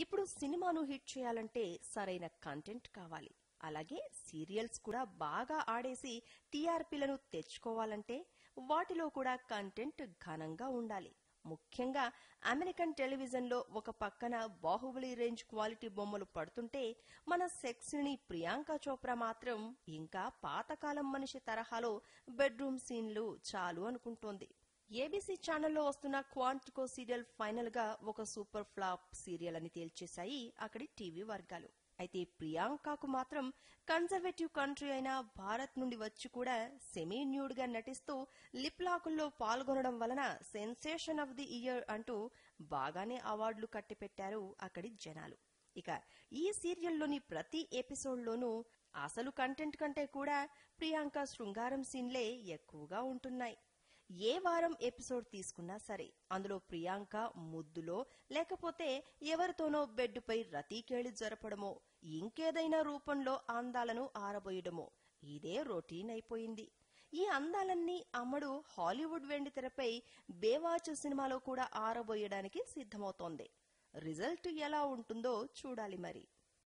ఇప్పుడు సినిమాను హిట్ చేయాలంటే సరైన కంటెంట్ కావాలి అలాగే సీరియల్స్ కూడా బాగా ఆడేసి టీఆర్పీలను తెచ్చుకోవాలంటే వాటిలో కూడా కంటెంట్ ఘనంగా ఉండాలి ముఖ్యంగా అమెరికన్ టెలివిజన్లో ఒక పక్కన బాహుబలి రేంజ్ క్వాలిటీ బొమ్మలు పడుతుంటే మన సెక్స్ని ప్రియాంక చోప్రా మాత్రం ఇంకా పాతకాలం మనిషి తరహాలో బెడ్రూమ్ సీన్లు చాలు అనుకుంటోంది ఏబీసీ ఛానల్లో వస్తున్న క్వాంటికో సీరియల్ ఫైనల్ గా ఒక సూపర్ ఫ్లాప్ సీరియల్ అని తేల్చేశాయి అక్కడి టీవీ వర్గాలు అయితే ప్రియాంకకు మాత్రం కన్జర్వేటివ్ కంట్రీ అయిన భారత్ నుండి వచ్చి కూడా సెమీ న్యూడ్ గా నటిస్తూ లిప్ లాకుల్లో పాల్గొనడం వలన సెన్సేషన్ ఆఫ్ ది ఇయర్ అంటూ బాగానే అవార్డులు కట్టిపెట్టారు అక్కడి జనాలు ఇక ఈ సీరియల్లోని ప్రతి ఎపిసోడ్లోనూ అసలు కంటెంట్ కంటే కూడా ప్రియాంక శృంగారం సీన్లే ఎక్కువగా ఉంటున్నాయి ఏ వారం ఎపిసోడ్ తీసుకున్నా సరే అందులో ప్రియాంక ముద్దులో లేకపోతే ఎవరితోనో బెడ్డుపై రతీకేళి జరపడమో ఇంకేదైనా రూపంలో అందాలను ఆరబోయడమో ఇదే రొటీన్ అయిపోయింది ఈ అందాలన్నీ అమ్మడు హాలీవుడ్ వెండి తెరపై బేవాచ్ సినిమాలో కూడా ఆరబోయడానికి సిద్ధమవుతోంది రిజల్ట్ ఎలా ఉంటుందో చూడాలి మరి